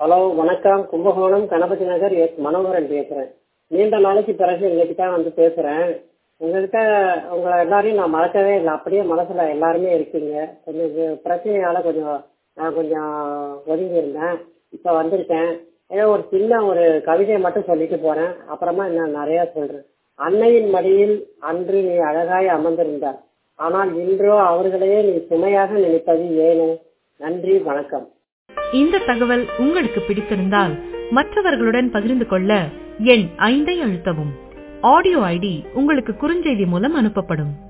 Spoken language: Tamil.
ஹலோ வணக்கம் கும்பகோணம் கணபதி நகர் எஸ் மனோகரன் பேசுறேன் நீண்ட நாளைக்கு பிறகு உங்ககிட்ட வந்து பேசுறேன் உங்ககிட்ட உங்களை எல்லாரையும் நான் மறக்கவே இல்லை அப்படியே மனசுல எல்லாருமே இருக்கீங்க கொஞ்சம் இது பிரச்சனையால கொஞ்சம் நான் கொஞ்சம் ஒதுங்கி இருந்தேன் இப்போ வந்திருக்கேன் ஏதோ ஒரு சின்ன ஒரு கவிதையை மட்டும் சொல்லிட்டு போறேன் அப்புறமா இன்னும் நிறைய சொல்றேன் அன்னையின் மடியில் அன்று நீ அழகாய் அமர்ந்திருந்தார் ஆனால் இன்றோ அவர்களையே நீ சுமையாக நினைப்பது ஏனோ நன்றி வணக்கம் இந்த தகவல் உங்களுக்கு பிடித்திருந்தால் மற்றவர்களுடன் பகிர்ந்து கொள்ள எண் ஐந்தை அழுத்தவும் ஆடியோ ஐடி உங்களுக்கு குறுஞ்செய்தி மூலம் அனுப்பப்படும்